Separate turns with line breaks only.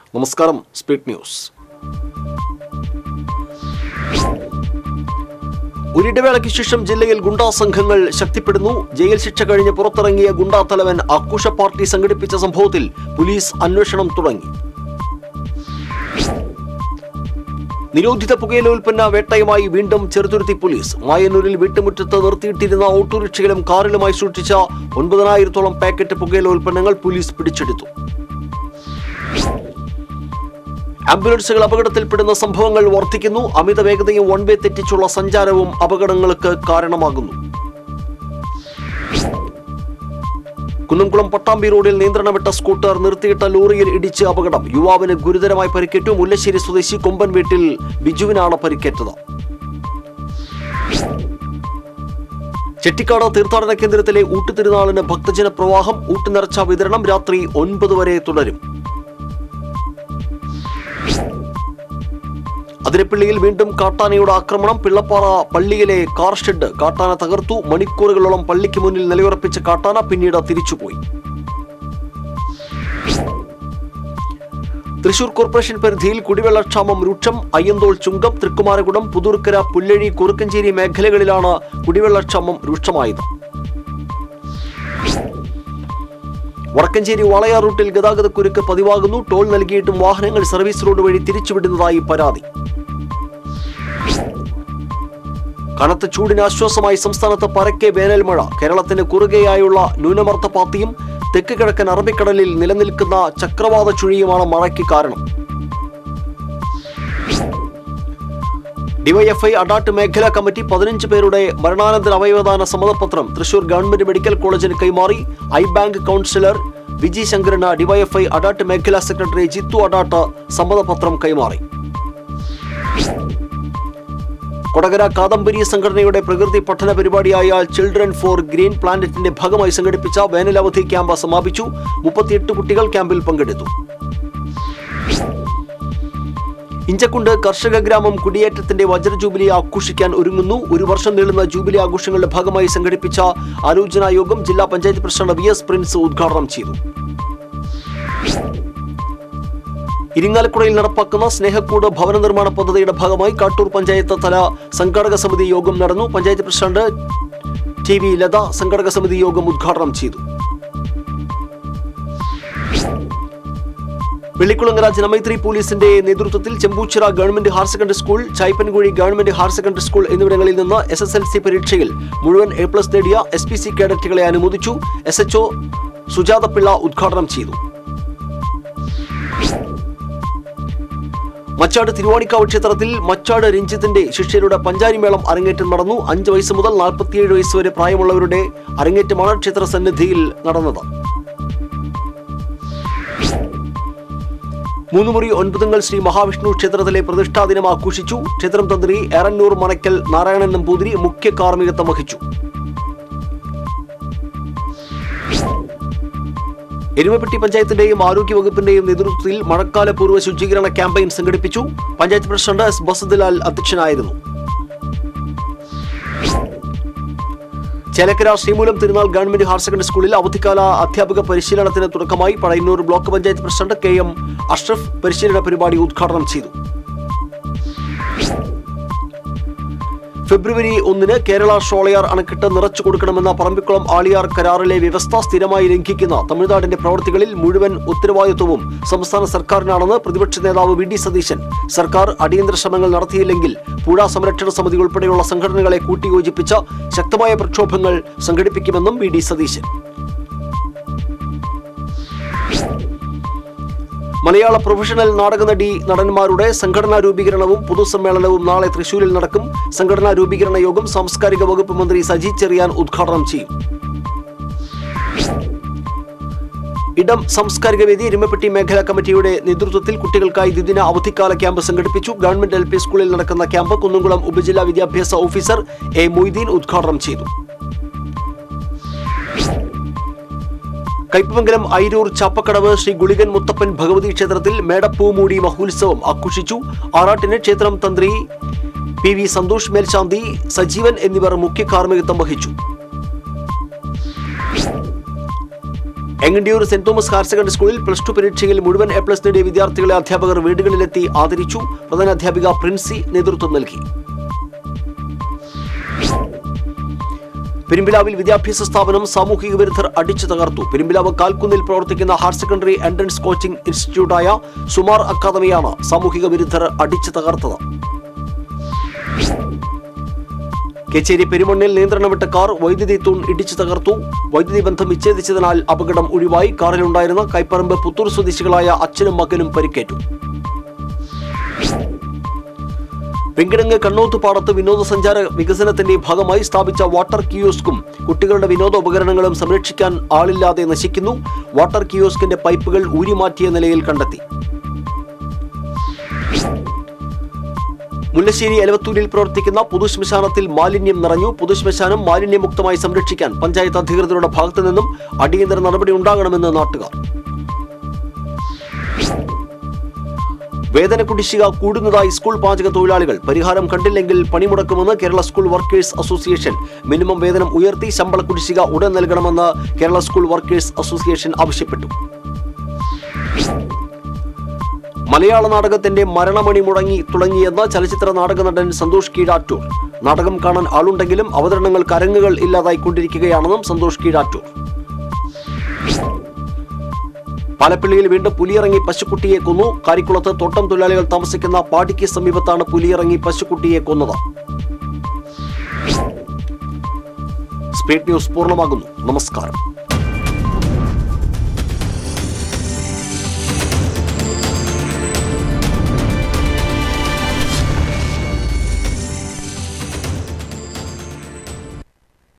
നമസ്കാരം speed news ഒരിടവേളയ്ക്ക് ശേഷം ജില്ലയിൽ ഗുണ്ടാ സംഘങ്ങൾ ശക്തിപ്പെടുന്നു ജയിൽ ശിക്ഷ കഴിഞ്ഞ് പുറത്തിറങ്ങിയ ഗുണ്ടാ തലവൻ ആഘോഷ പാർട്ടി സംഘടിപ്പിച്ച സംഭവത്തിൽ പോലീസ് അന്വേഷണം തുടങ്ങി നിരോധിത പുകയില ഉൽപ്പന്ന വേട്ടയുമായി വീണ്ടും ചെറുതുരുത്തി പോലീസ് മായന്നൂരിൽ വീട്ടുമുറ്റത്ത് നിർത്തിയിട്ടിരുന്ന ഓട്ടോറിക്ഷയിലും കാറിലുമായി സൂക്ഷിച്ച ഒൻപതിനായിരത്തോളം പാക്കറ്റ് പുകയില ഉൽപ്പന്നങ്ങൾ പോലീസ് പിടിച്ചെടുത്തു ആംബുലൻസുകൾ അപകടത്തിൽപ്പെടുന്ന സംഭവങ്ങൾ വർദ്ധിക്കുന്നു അമിത വേഗതയും വൺ വേ തെറ്റിച്ചുള്ള സഞ്ചാരവും അപകടങ്ങൾക്ക് കാരണമാകുന്നു കുന്നംകുളം പട്ടാമ്പി റോഡിൽ നിയന്ത്രണം വിട്ട സ്കൂട്ടർ നിർത്തിയിട്ട ലോറിയിൽ ഇടിച്ച് അപകടം യുവാവിന് ഗുരുതരമായി പരിക്കേറ്റു മുല്ലശ്ശേരി സ്വദേശി കൊമ്പൻ വീട്ടിൽ ബിജുവിനാണ് പരിക്കേറ്റത് ചെട്ടിക്കാട് തീർത്ഥാടന കേന്ദ്രത്തിലെ ഊട്ടുതിരുനാളിന് ഭക്തജന പ്രവാഹം ഊട്ടുനിറച്ച വിതരണം രാത്രി ഒൻപത് വരെ തുടരും അതിരപ്പള്ളിയിൽ വീണ്ടും കാട്ടാനയുടെ ആക്രമണം പിള്ളപ്പാറ പള്ളിയിലെ കാർ ഷെഡ് കാട്ടാന തകർത്തു മണിക്കൂറുകളോളം പള്ളിക്ക് മുന്നിൽ നിലയുറപ്പിച്ച കാട്ടാന പിന്നീട് തിരിച്ചുപോയി തൃശൂർ കോർപ്പറേഷൻ പരിധിയിൽ കുടിവെള്ളക്ഷാമം രൂക്ഷം അയ്യന്തോൾ ചുങ്കം തൃക്കുമാരകുടം പുതൂർക്കര പുല്ലഴി കുറുക്കഞ്ചേരി മേഖലകളിലാണ് കുടിവെള്ളക്ഷാമം രൂക്ഷമായത് വടക്കഞ്ചേരി വാളയാർ റൂട്ടിൽ ഗതാഗതക്കുരുക്ക് പതിവാകുന്നു ടോൾ നൽകിയിട്ടും വാഹനങ്ങൾ സർവീസ് റോഡ് വഴി തിരിച്ചുവിടുന്നതായി പരാതി കനത്ത ചൂടിന് ആശ്വാസമായി സംസ്ഥാനത്ത് പരക്കെ വേനൽ മഴ കേരളത്തിന് കുറുകെയായുള്ള ന്യൂനമർദ്ദ പാത്തിയും തെക്ക് കിഴക്കൻ അറബിക്കടലിൽ നിലനിൽക്കുന്ന ചക്രവാത ചുഴിയുമാണ് മഴയ്ക്ക് കാരണം ഡിവൈഎഫ്ഐ അഡാട്ട് മേഖലാ കമ്മിറ്റി പതിനഞ്ച് പേരുടെ മരണാനന്തര അവയവദാന സമ്മതപത്രം തൃശൂർ ഗവൺമെന്റ് മെഡിക്കൽ കോളേജിന് കൈമാറി ഐ ബാങ്ക് കൗൺസിലർ വിജി ശങ്കരന് ഡിവൈഎഫ്ഐ അഡാട്ട് മേഖലാ സെക്രട്ടറി ജിത്തു അഡാട്ട് സമ്മതപത്രം കൈമാറി കൊടകര കാദംബരി സംഘടനയുടെ പ്രകൃതി പഠന പരിപാടിയായ ചിൽഡ്രൻ ഫോർ ഗ്രീൻ പ്ലാനറ്റിന്റെ ഭാഗമായി സംഘടിപ്പിച്ച വേനലവധി ക്യാമ്പ് സമാപിച്ചു മുപ്പത്തിയെട്ട് കുട്ടികൾ ക്യാമ്പിൽ പങ്കെടുത്തു ഇഞ്ചക്കുണ്ട് കർഷക ഗ്രാമം കുടിയേറ്റത്തിന്റെ വജ്ര ജൂബിലി ആഘോഷിക്കാൻ ഒരുങ്ങുന്നു ഒരു വർഷം നീളുന്ന ജൂബിലി ആഘോഷങ്ങളുടെ ഭാഗമായി സംഘടിപ്പിച്ച ആലോചനാ യോഗം ജില്ലാ panchayat president V S Prince ഉദ്ഘാടനം ചെയ്തു ഇരിങ്ങാലക്കുടയിൽ നടപ്പാക്കുന്ന സ്നേഹക്കൂട് ഭവന നിർമ്മാണ പദ്ധതിയുടെ ഭാഗമായി കാട്ടൂർ പഞ്ചായത്ത് തല സംഘാടക സമിതി യോഗം നടന്നു panchayat president T V Latha സംഘാടക സമിതി യോഗം ഉദ്ഘാടനം ചെയ്തു വെള്ളിക്കുളങ്ങര ജനമൈത്രി പോലീസിന്റെ നേതൃത്വത്തിൽ Chempuchira government higher secondary school Chaippankuzhi government higher secondary school എന്നിവിടങ്ങളിൽ നിന്ന് എസ് എസ് എൽ സി പരീക്ഷയിൽ മുഴുവൻ എ പ്ലസ് നേടിയ എസ് പി സി കേഡറ്റുകളെ അനുമോദിച്ചു എസ് എച്ച്ഒ സുജാതപിള്ള ഉദ്ഘാടനം ചെയ്തു മച്ചാട് തിരുവാണിക്കാവ് ക്ഷേത്രത്തിൽ മച്ചാട് രഞ്ജിത്തിന്റെ ശിഷ്യരുടെ പഞ്ചാരിമേളം അരങ്ങേറ്റം നടന്നു അഞ്ച് വയസ്സ് മുതൽ നാൽപ്പത്തിയേഴ് വയസ്സ് വരെ പ്രായമുള്ളവരുടെ അരങ്ങേറ്റമാണ് ക്ഷേത്ര സന്നിധിയിൽ നടന്നത് മൂന്നുമുറി ഒൻപതുങ്ങൾ ശ്രീ മഹാവിഷ്ണു ക്ഷേത്രത്തിലെ പ്രതിഷ്ഠാ ദിനം ആഘോഷിച്ചു ക്ഷേത്രം തന്ത്രി എറന്നൂർ മനക്കൽ നാരായണൻ നമ്പൂതിരി മുഖ്യ കാർമ്മികത്വം വഹിച്ചു എരുമപ്പെട്ടി പഞ്ചായത്തിന്റെയും ആരോഗ്യ വകുപ്പിന്റെയും നേതൃത്വത്തിൽ മഴക്കാല പൂർവ്വ ശുചീകരണ ക്യാമ്പയിൻ സംഘടിപ്പിച്ചു പഞ്ചായത്ത് പ്രസിഡന്റ് എസ് ബസദലാൽ അധ്യക്ഷനായിരുന്നു ചേലക്കര ശ്രീമൂലം തിരുനാൾ ഗവൺമെന്റ് ഹയർ സെക്കൻഡറി സ്കൂളിൽ അവധിക്കാല അധ്യാപക പരിശീലനത്തിന് തുടക്കമായി Pazhayannur block panchayat president K M Ashraf പരിശീലന പരിപാടി ഉദ്ഘാടനം ചെയ്തു ഫെബ്രുവരി ഒന്നിന് കേരള ഷോളയാർ അണക്കെട്ട് നിറച്ചു കൊടുക്കണമെന്ന പറമ്പിക്കുളം ആളിയാർ കരാറിലെ വ്യവസ്ഥ സ്ഥിരമായി ലംഘിക്കുന്ന തമിഴ്നാടിന്റെ പ്രവൃത്തികളിൽ മുഴുവൻ ഉത്തരവാദിത്വവും സംസ്ഥാന സർക്കാരിനാണെന്ന് പ്രതിപക്ഷ നേതാവ് വി ഡി സതീശൻ സർക്കാർ അടിയന്തര ശ്രമങ്ങൾ നടത്തിയില്ലെങ്കിൽ പുഴ സംരക്ഷണ സമിതി ഉൾപ്പെടെയുള്ള സംഘടനകളെ കൂട്ടിയോജിപ്പിച്ച ശക്തമായ പ്രക്ഷോഭങ്ങൾ സംഘടിപ്പിക്കുമെന്നും വി ഡി സതീശൻ മലയാള പ്രൊഫഷണൽ നാടകനടി നടന്മാരുടെ സംഘടനാ രൂപീകരണവും പൊതുസമ്മേളനവും നാളെ തൃശൂരിൽ നടക്കും സംഘടനാ രൂപീകരണ യോഗം സാംസ്കാരിക വകുപ്പ് മന്ത്രി സജി ചെറിയാൻ ഉദ്ഘാടനം ചെയ്യും ഇടം സാംസ്കാരിക വേദി എരുമപ്പെട്ടി മേഖലാ കമ്മിറ്റിയുടെ നേതൃത്വത്തിൽ കുട്ടികൾക്കായി ദ്വിദിന അവധിക്കാല ക്യാമ്പ് സംഘടിപ്പിച്ചു ഗവൺമെന്റ് എൽ പി സ്കൂളിൽ നടക്കുന്ന ക്യാമ്പ് കുന്നംകുളം ഉപജില്ലാ വിദ്യാഭ്യാസ ഓഫീസർ എ മൊയ്തീൻ ഉദ്ഘാടനം ചെയ്തു കയ്പമംഗലം ഐരൂർ ചാപ്പക്കടവ് ശ്രീ ഗുളികൻ മുത്തപ്പൻ ഭഗവതി ക്ഷേത്രത്തിൽ മേടപ്പൂമൂടി മഹോത്സവം ആഘോഷിച്ചു ആറാട്ടിന് ക്ഷേത്രം തന്ത്രി പി വി സന്തോഷ് മേൽശാന്തി സജീവൻ എന്നിവർ മുഖ്യ കാർമ്മികത്വം വഹിച്ചു Engandiyur saint Thomas higher secondary സ്കൂളിൽ പ്ലസ് ടു പരീക്ഷയിൽ മുഴുവൻ എ പ്ലസ് നേടിയ വിദ്യാർത്ഥികളെ അധ്യാപകർ വീടുകളിലെത്തി ആദരിച്ചു പ്രധാനാധ്യാപിക പ്രിൻസി നേതൃത്വം നൽകി പെരുമ്പിലാവിൽ വിദ്യാഭ്യാസ സ്ഥാപനം സാമൂഹിക വിരുദ്ധർ അടിച്ചു തകർത്തു പെരുമ്പിലാവ് കാൽക്കുന്നിൽ പ്രവർത്തിക്കുന്ന ഹയർ സെക്കൻഡറി എൻട്രൻസ് കോച്ചിംഗ് ഇൻസ്റ്റിറ്റ്യൂട്ടായ സുമാർ അക്കാദമിയാണ് സാമൂഹിക വിരുദ്ധർ അടിച്ചു തകർത്തത് കേച്ചേരി പെരുമണ്ണിൽ നിയന്ത്രണം വിട്ട കാർ വൈദ്യുതി തൂൺ ഇടിച്ചു തകർത്തു വൈദ്യുതി ബന്ധം വിച്ഛേദിച്ചതിനാൽ അപകടം ഒഴിവായി കാറിലുണ്ടായിരുന്ന കൈപ്പറമ്പ് പുത്തൂർ സ്വദേശികളായ അച്ഛനും മകനും പരിക്കേറ്റു വെങ്കിടങ്ങ് കണ്ണോത്തുപാടത്ത് വിനോദസഞ്ചാര വികസനത്തിന്റെ ഭാഗമായി സ്ഥാപിച്ച വാട്ടർ കിയോസ്കും കുട്ടികളുടെ വിനോദ ഉപകരണങ്ങളും സംരക്ഷിക്കാൻ ആളില്ലാതെ നശിക്കുന്നു വാട്ടർ കിയോസ്കിന്റെ പൈപ്പുകൾ ഊരിമാറ്റിയ നിലയിൽ കണ്ടെത്തി മുല്ലശ്ശേരി എലവത്തൂരിൽ പ്രവർത്തിക്കുന്ന പൊതുശ്മശാനത്തിൽ മാലിന്യം നിറഞ്ഞു പൊതുശ്മശാനം മാലിന്യമുക്തമായി സംരക്ഷിക്കാൻ പഞ്ചായത്ത് അധികൃതരുടെ ഭാഗത്തു നിന്നും അടിയന്തര നടപടി ഉണ്ടാകണമെന്ന് നാട്ടുകാർ വേതന കുടിശ്ശിക കൂടുന്നതായി സ്കൂൾ പാചക തൊഴിലാളികൾ പരിഹാരം കണ്ടില്ലെങ്കിൽ പണിമുടക്കുമെന്ന് Kerala school workers association minimum വേതനം ഉയർത്തി ശമ്പള കുടിശ്ശിക ഉടൻ നൽകണമെന്ന് കേരള സ്കൂൾ വർക്കേഴ്സ് അസോസിയേഷൻ ആവശ്യപ്പെട്ടു മലയാള നാടകത്തിന്റെ മരണമണി മുടങ്ങി തുടങ്ങിയെന്ന് ചലച്ചിത്ര നാടക നടൻ സന്തോഷ് കീഴാറ്റൂർ നാടകം കാണാൻ ആളുണ്ടെങ്കിലും അവതരണങ്ങൾക്ക് അരങ്ങുകൾ ഇല്ലാതായിക്കൊണ്ടിരിക്കുകയാണെന്നും സന്തോഷ് കീഴാറ്റൂർ പാലപ്പിള്ളിയിൽ വീണ്ടും പുലിയിറങ്ങി പശുക്കുട്ടിയെ കൊന്നു കാരിക്കുളത്ത് തോട്ടം തൊഴിലാളികൾ താമസിക്കുന്ന പാടിക്ക് സമീപത്താണ് പുലിയിറങ്ങി പശുക്കുട്ടിയെ കൊന്നത് സ്പീഡ് ന്യൂസ് പൂർണ്ണമാകുന്നു നമസ്കാരം